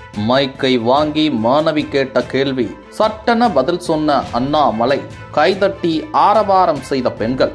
மைக்கை வாங்கி மாணவி கேட்ட கேள்வி சட்டென பதில் சொன்ன அண்ணாமலை கைதட்டி ஆரவாரம் செய்த பெண்கள்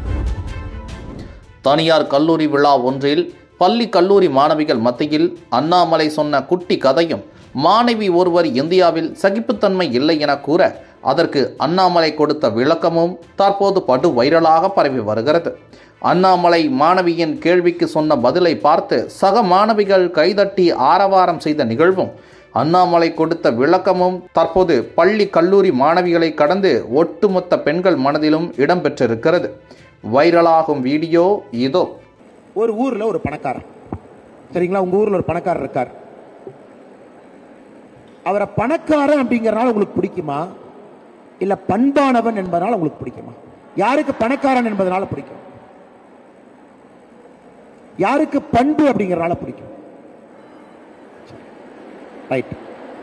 தனியார் கல்லூரி விழா ஒன்றில் பள்ளி கல்லூரி மாணவிகள் மத்தியில் அண்ணாமலை சொன்ன குட்டி கதையும் மாணவி ஒருவர் இந்தியாவில் சகிப்புத்தன்மை இல்லை என கூற அதற்கு அண்ணாமலை கொடுத்த விளக்கமும் தற்போது படு வைரலாக பரவி வருகிறது அண்ணாமலை மாணவியின் கேள்விக்கு சொன்ன பதிலை பார்த்து சக மாணவிகள் கைதட்டி ஆரவாரம் செய்த நிகழ்வும் அண்ணாமலை கொடுத்த விளக்கமும் தற்போது பள்ளி கல்லூரி மாணவிகளை கடந்து ஒட்டுமொத்த பெண்கள் மனதிலும் இடம்பெற்றிருக்கிறது வைரலாகும் வீடியோ இதோ ஒரு ஊர்ல ஒரு பணக்காரன் சரிங்களா உங்க ஊர்ல ஒரு பணக்காரர் இருக்கார் அவரை பணக்காரன் அப்படிங்கறனால உங்களுக்கு பிடிக்குமா இல்ல பண்பானவன் என்பதனால உங்களுக்கு பிடிக்குமா யாருக்கு பணக்காரன் என்பதனால பிடிக்கும் யாருக்கு பண்பு அப்படிங்கறனால பிடிக்கும் ரைட்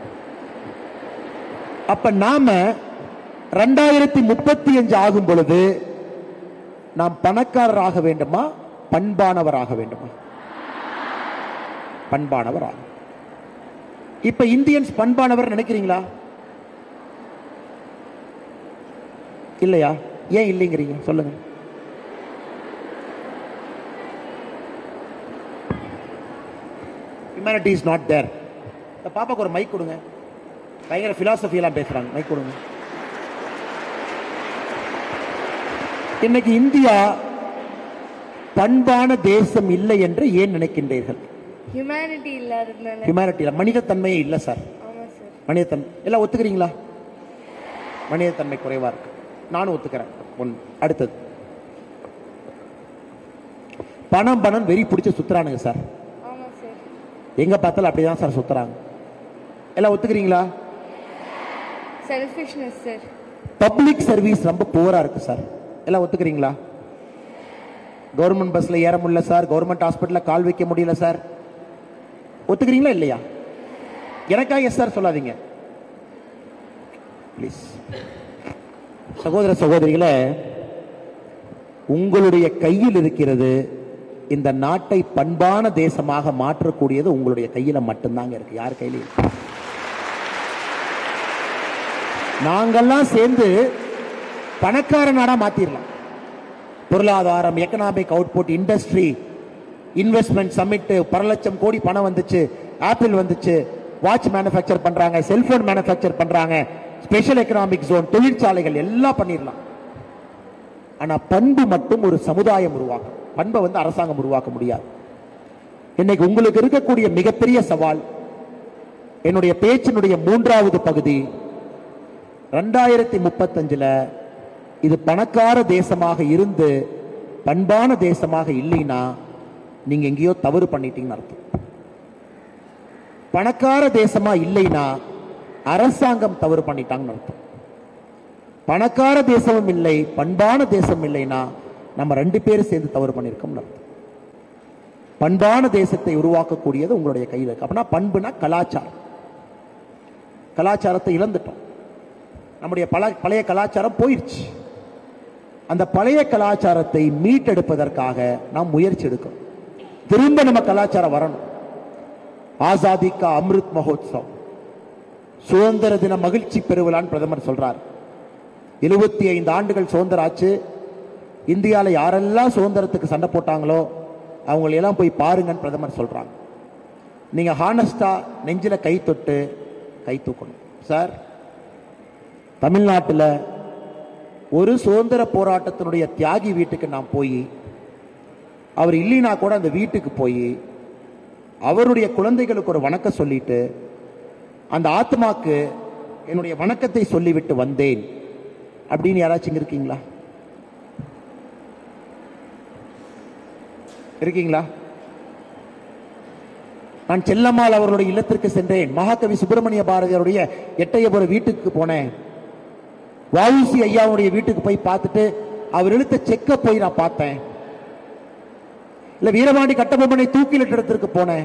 அப்ப நாம ரெண்டாயிரத்தி முப்பத்தி அஞ்சு ஆகும் பொழுது நாம் பணக்காரராக வேண்டுமா பண்பானவராக வேண்டுமா பண்பானவர் ஆகும் இப்ப இந்தியன்ஸ் பண்பானவர் நினைக்கிறீங்களா இல்லையா ஏன் இல்லைங்கிறீங்க சொல்லுங்க ஹியூமனிட்டி இஸ் நாட் தேர் இந்த பாப்பாக்கு ஒரு மைக் கொடுங்க பயங்கர philosophy எல்லாம் பேசுறாங்க மைக் கொடுங்க இன்னைக்கு இந்தியா பண்பான தேசம் இல்லை என்று ஏன் நினைக்கின்றீர்கள் ஹியூமனிட்டி இல்லாததுனால ஹியூமனிட்டியில் மனிதத்தன்மையே இல்லை சார் ஆமா சார் மனிதத்தன்மை எல்லாம் ஒத்துக்கிறீங்களா மனிதத்தன்மை குறைவா இருக்கு நானும் ஒத்துக்கிறேன் ஒன்று அடுத்தது பணம் பணம் வெறி பிடிச்சி சுத்துறானுங்க சார் ஆமா சார் எங்க பார்த்தாலும் அப்படிதான் சார் சுத்துறாங்க எல்லாம் ஒத்துக்கிறீங்களா செல்ஃபிஷ்னஸ் சார் பப்ளிக் சர்வீஸ் ரொம்ப புவரா இருக்கு சார் எல்லாம் ஒத்துக்கிறீங்களா கவர்மெண்ட் பஸ்ல ஏற முடியல சார் கவர்மெண்ட் ஹாஸ்பிட்டல்ல கால் வைக்க முடியல சார் ஒத்துக்கிறீங்களா இல்லையா எனக்கா எஸ் சார் சொல்லாதீங்க ப்ளீஸ் சகோதர சகோதரிகளே உங்களுடைய கையில் இருக்கிறது இந்த நாட்டை பண்பான தேசமாக மாற்றக்கூடியது உங்களுடைய கையில மட்டும்தாங்க இருக்கு யார் கையிலையும் இல்லை. நாங்கெல்லாம் சேர்ந்து பணக்கார நாடா மாத்திரலாம் பொருளாதாரம் economic output industry investment summit பல லட்சம் கோடி பணம் வந்துச்சு ஆப்பிள் வந்துச்சு வாட்ச் மேனுஃபேக்சர் பண்றாங்க செல்போன் மேனுஃபேக்சர் பண்றாங்க ஸ்பெஷல் எக்கனாமிக் ஜோன் தொழிற்சாலைகள் எல்லாம் பண்ணிடலாம் ஆனா பண்பு மட்டும் ஒரு சமுதாயம் உருவாக்கும் பண்பை வந்து அரசாங்கம் உருவாக்க முடியாது இன்னைக்கு உங்களுக்கு இருக்கக்கூடிய மிகப்பெரிய சவால் என்னுடைய பேச்சினுடைய மூன்றாவது பகுதி ரெண்டாயிரத்தி முப்பத்தஞ்சுல இது பணக்கார தேசமாக இருந்து பண்பான தேசமாக இல்லைன்னா நீங்க எங்கேயோ தவறு பண்ணிட்டீங்கன்னு அர்த்தம் பணக்கார தேசமா இல்லைன்னா அரசாங்கம் தவறு பண்ணிட்டாங்கன்னு அர்த்தம் பணக்கார தேசமும் இல்லை பண்பான தேசம் இல்லைன்னா நம்ம ரெண்டு பேரும் சேர்ந்து தவறு பண்ணியிருக்கோம்னு அர்த்தம் பண்பான தேசத்தை உருவாக்கக்கூடியது உங்களுடைய கையில் இருக்கு அப்படின்னா பண்புனா கலாச்சாரம் கலாச்சாரத்தை இழந்துட்டோம் நம்முடைய பல பழைய கலாச்சாரம் போயிடுச்சு அந்த பழைய கலாச்சாரத்தை மீட்டெடுப்பதற்காக நாம் முயற்சி எடுக்கிறோம் திரும்ப நம்ம கலாச்சாரம் வரணும் ஆசாதி கா அமிர்த் மகோத்சவ் சுதந்திர தின மகிழ்ச்சி பெருவிழான்னு பிரதமர் சொல்றார் எழுபத்தி ஐந்து ஆண்டுகள் சுதந்திரம் ஆச்சு இந்தியாவில் யாரெல்லாம் சுதந்திரத்துக்கு சண்டை போட்டாங்களோ அவங்களை எல்லாம் போய் பாருங்கன்னு பிரதமர் சொல்றாங்க நீங்க ஹானஸ்டா நெஞ்சில கை தொட்டு கை தூக்கணும் சார் தமிழ்நாட்டில் ஒரு சுதந்திர போராட்டத்தினுடைய தியாகி வீட்டுக்கு நான் போய் அவர் இல்லைனா கூட அந்த வீட்டுக்கு போய் அவருடைய குழந்தைகளுக்கு ஒரு வணக்கம் சொல்லிட்டு அந்த ஆத்மாக்கு என்னுடைய வணக்கத்தை சொல்லிவிட்டு வந்தேன் அப்படின்னு யாராச்சும் இங்க இருக்கீங்களா இருக்கீங்களா நான் செல்லம்மாள் அவர்களுடைய இல்லத்திற்கு சென்றேன் மகாகவி சுப்பிரமணிய பாரதியாருடைய எட்டயபுர வீட்டுக்கு போனேன் வஉசி ஐயாவுடைய வீட்டுக்கு போய் பார்த்துட்டு அவர் இழுத்த செக்க போய் நான் பார்த்தேன் இல்ல வீரபாண்டி கட்டபொம்மனை தூக்கிலிட்ட இடத்திற்கு போனேன்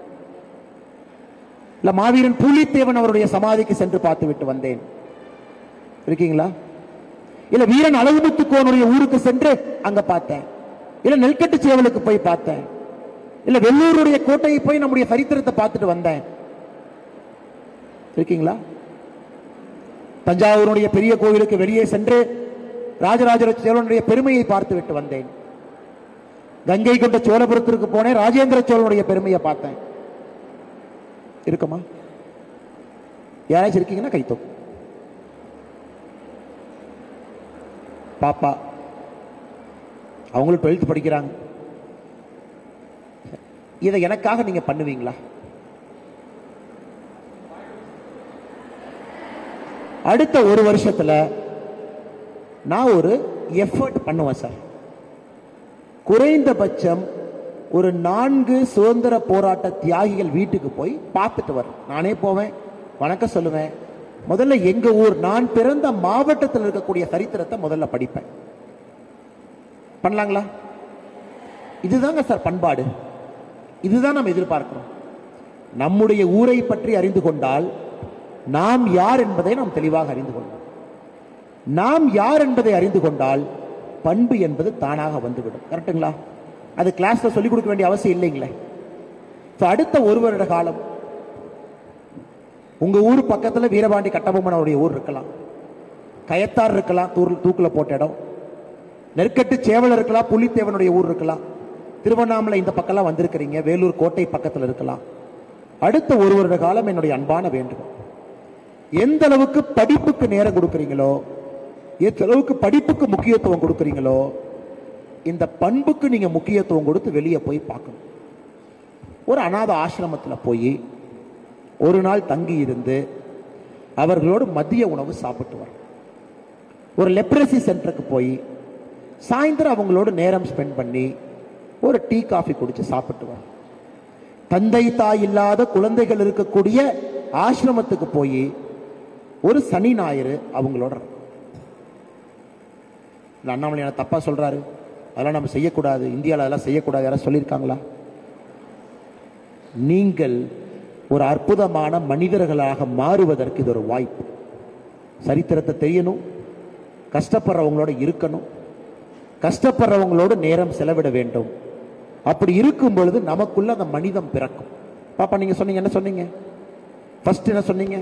இல்ல மாவீரன் பூலித்தேவன் அவருடைய சமாதிக்கு சென்று பார்த்து விட்டு வந்தேன் இருக்கீங்களா இல்ல வீரன் அழகுமுத்துக்கோனுடைய ஊருக்கு சென்று அங்க பார்த்தேன் இல்ல நெல்கட்டு சேவலுக்கு போய் பார்த்தேன் இல்ல வெள்ளூருடைய கோட்டையை போய் நம்முடைய சரித்திரத்தை பார்த்துட்டு வந்தேன் இருக்கீங்களா தஞ்சாவூருடைய பெரிய கோயிலுக்கு வெளியே சென்று ராஜராஜ சோழனுடைய பெருமையை பார்த்து விட்டு வந்தேன் கங்கை கொண்ட சோழபுரத்திற்கு போனேன் ராஜேந்திர சோழனுடைய பெருமையை பார்த்தேன் இருக்குமா யாராச்சும் இருக்கீங்கன்னா கை தூக்கு பாப்பா அவங்களும் டுவெல்த் படிக்கிறாங்க இதை எனக்காக நீங்க பண்ணுவீங்களா அடுத்த ஒரு வருஷத்துல நான் ஒரு எஃபர்ட் பண்ணுவேன் சார் குறைந்தபட்சம் ஒரு நான்கு சுதந்திர போராட்ட தியாகிகள் வீட்டுக்கு போய் பார்த்துட்டு வரேன் நானே போவேன் வணக்கம் சொல்லுவேன் முதல்ல எங்க ஊர் நான் பிறந்த மாவட்டத்தில் இருக்கக்கூடிய சரித்திரத்தை முதல்ல படிப்பேன் பண்ணலாங்களா இதுதாங்க சார் பண்பாடு இதுதான் நம்ம எதிர்பார்க்கிறோம் நம்முடைய ஊரை பற்றி அறிந்து கொண்டால் நாம் யார் என்பதை நாம் தெளிவாக அறிந்து கொள்வோம் நாம் யார் என்பதை அறிந்து கொண்டால் பண்பு என்பது தானாக வந்துவிடும் கரெக்டுங்களா அது கிளாஸ்ல சொல்லிக் கொடுக்க வேண்டிய அவசியம் இல்லைங்களே So, அடுத்த ஒரு வருட காலம் உங்க ஊர் பக்கத்துல வீரபாண்டி கட்டபொம்மன் அவருடைய ஊர் இருக்கலாம் கயத்தார் இருக்கலாம் தூர் தூக்குல போட்ட இடம் நெற்கட்டு சேவல் இருக்கலாம் புலித்தேவனுடைய ஊர் இருக்கலாம் திருவண்ணாமலை இந்த பக்கம்லாம் வந்திருக்கிறீங்க வேலூர் கோட்டை பக்கத்தில் இருக்கலாம் அடுத்த ஒரு வருட காலம் என்னுடைய அன்பான வேண்டுகோள் எந்த அளவுக்கு படிப்புக்கு நேரம் கொடுக்குறீங்களோ எந்த அளவுக்கு படிப்புக்கு முக்கியத்துவம் கொடுக்குறீங்களோ இந்த பண்புக்கு நீங்க முக்கியத்துவம் கொடுத்து வெளியே போய் பார்க்கணும் ஒரு அநாத ஆசிரமத்துல போய் ஒரு நாள் தங்கி இருந்து அவர்களோடு மதிய உணவு சாப்பிட்டு வர ஒரு லெப்ரசி சென்டருக்கு போய் சாயந்தரம் அவங்களோட நேரம் ஸ்பெண்ட் பண்ணி ஒரு டீ காஃபி குடிச்சு சாப்பிட்டு வர தந்தை தாய் இல்லாத குழந்தைகள் இருக்கக்கூடிய ஆசிரமத்துக்கு போய் ஒரு சனி ஞாயிறு அவங்களோட இருக்கும். இல்ல அண்ணாமலை என்ன தப்பா சொல்றாரு அதெல்லாம் நம்ம செய்யக்கூடாது இந்தியாவில் அதெல்லாம் செய்யக்கூடாது யாராவது சொல்லியிருக்காங்களா நீங்கள் ஒரு அற்புதமான மனிதர்களாக மாறுவதற்கு இது ஒரு வாய்ப்பு சரித்திரத்தை தெரியணும் கஷ்டப்படுறவங்களோட இருக்கணும் கஷ்டப்படுறவங்களோடு நேரம் செலவிட வேண்டும் அப்படி இருக்கும் பொழுது நமக்குள்ள அந்த மனிதம் பிறக்கும் பாப்பா நீங்க சொன்னீங்க என்ன சொன்னீங்க ஃபர்ஸ்ட் என்ன சொன்னீங்க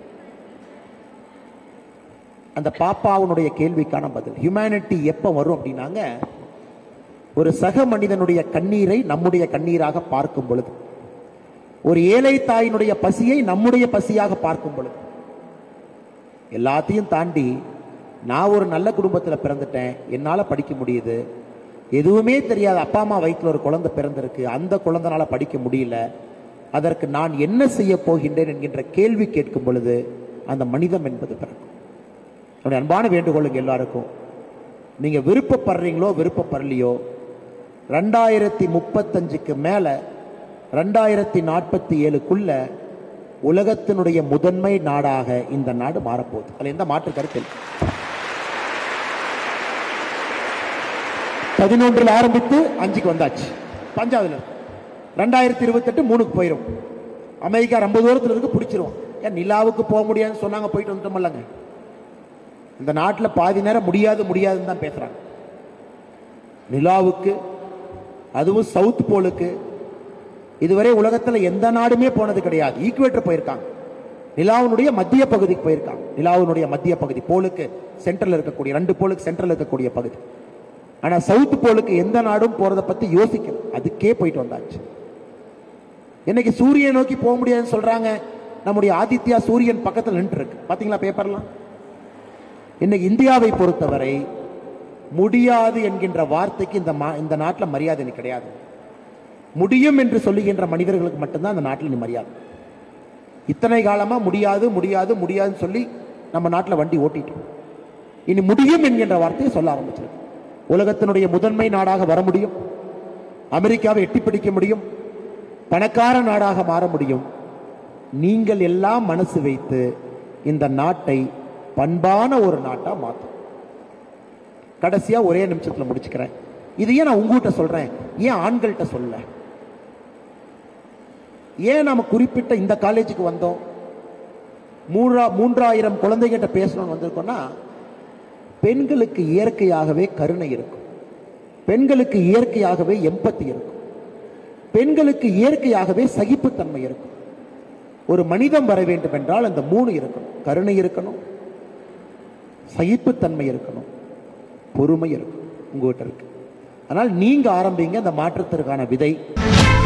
அந்த பாப்பாவுடைய கேள்விக்கான பதில் ஹியூமனிட்டி எப்ப வரும் அப்படின்னாங்க ஒரு சக மனிதனுடைய கண்ணீரை நம்முடைய கண்ணீராக பார்க்கும் பொழுது ஒரு ஏழை தாயினுடைய பசியை நம்முடைய பசியாக பார்க்கும் பொழுது எல்லாத்தையும் தாண்டி நான் ஒரு நல்ல குடும்பத்தில் பிறந்துட்டேன் என்னால் படிக்க முடியுது எதுவுமே தெரியாத அப்பா அம்மா வயிற்றில் ஒரு குழந்தை பிறந்திருக்கு அந்த குழந்தைனால படிக்க முடியல அதற்கு நான் என்ன செய்ய போகின்றேன் என்கின்ற கேள்வி கேட்கும் பொழுது அந்த மனிதம் என்பது பிறக்கும் என்னுடைய அன்பான வேண்டுகோளுங்க எல்லாருக்கும் நீங்க விருப்பப்படுறீங்களோ விருப்பப்படலையோ ரெண்டாயிரத்தி முப்பத்தஞ்சுக்கு மேல ரெண்டாயிரத்தி நாற்பத்தி ஏழுக்குள்ள உலகத்தினுடைய முதன்மை நாடாக இந்த நாடு மாறப்போகுது அதுல எந்த மாற்று கருத்து இல்லை. பதினொன்றில் ஆரம்பித்து அஞ்சுக்கு வந்தாச்சு பஞ்சாப்ல இருக்கு ரெண்டாயிரத்தி இருபத்தெட்டு மூணுக்கு போயிடும் அமெரிக்கா ரொம்ப தூரத்தில் இருக்கு பிடிச்சிருவோம் ஏன் நிலாவுக்கு போக முடியாதுன்னு சொன்னாங்க போயிட்டு வந்துட்டோம்லங்க இந்த நாட்டில் பாதி நேரம் முடியாது முடியாதுன்னு தான் பேசுறாங்க நிலாவுக்கு அதுவும் சவுத் போலுக்கு இதுவரை உலகத்தில் எந்த நாடுமே போனது கிடையாது ஈக்குவேட்டர் போயிருக்காங்க நிலாவினுடைய மத்திய பகுதிக்கு போயிருக்காங்க நிலாவினுடைய மத்திய பகுதி போலுக்கு சென்ட்ரல் இருக்கக்கூடிய ரெண்டு போலுக்கு சென்ட்ரல் இருக்கக்கூடிய பகுதி ஆனா சவுத் போலுக்கு எந்த நாடும் போறத பத்தி யோசிக்கல அதுக்கே போயிட்டு வந்தாச்சு இன்னைக்கு சூரியன் நோக்கி போக முடியாதுன்னு சொல்றாங்க நம்முடைய ஆதித்யா சூரியன் பக்கத்தில் நின்று இருக்கு பாத்தீங்களா பேப்பர்லாம் இன்னைக்கு இந்தியாவை பொறுத்தவரை முடியாது என்கின்ற வார்த்தைக்கு இந்த மா- இந்த நாட்டில் மரியாதை இன்னைக்கு கிடையாது முடியும் என்று சொல்லுகின்ற மனிதர்களுக்கு மட்டும்தான் அந்த நாட்டில் இனி மரியாதை இத்தனை காலமா முடியாது முடியாது முடியாதுன்னு சொல்லி நம்ம நாட்டில் வண்டி ஓட்டிட்டோம் இனி முடியும் என்கின்ற வார்த்தையை சொல்ல ஆரம்பிச்சிருக்கு உலகத்தினுடைய முதன்மை நாடாக வர முடியும் அமெரிக்காவை எட்டி பிடிக்க முடியும் பணக்கார நாடாக மாற முடியும் நீங்கள் எல்லாம் மனசு வைத்து இந்த நாட்டை பண்பான ஒரு நாட்டா மாற்றும் கடைசியா ஒரே நிமிஷத்துல முடிச்சுக்கிறேன் இது ஏன் நான் உங்ககிட்ட சொல்றேன் ஏன் ஆண்கள்கிட்ட சொல்ல ஏன் நாம குறிப்பிட்ட இந்த காலேஜுக்கு வந்தோம் மூன்றா மூன்றாயிரம் குழந்தைகிட்ட பேசணும்னு வந்திருக்கோம்னா பெண்களுக்கு இயற்கையாகவே கருணை இருக்கும் பெண்களுக்கு இயற்கையாகவே எம்பத்தி இருக்கும் பெண்களுக்கு இயற்கையாகவே சகிப்புத்தன்மை இருக்கும் ஒரு மனிதம் வர வேண்டும் என்றால் அந்த மூணு இருக்கணும் கருணை இருக்கணும் சகிப்புத்தன்மை இருக்கணும் பொறுமை இருக்கணும் உங்ககிட்ட இருக்கு அதனால் நீங்க ஆரம்பிங்க அந்த மாற்றத்திற்கான விதை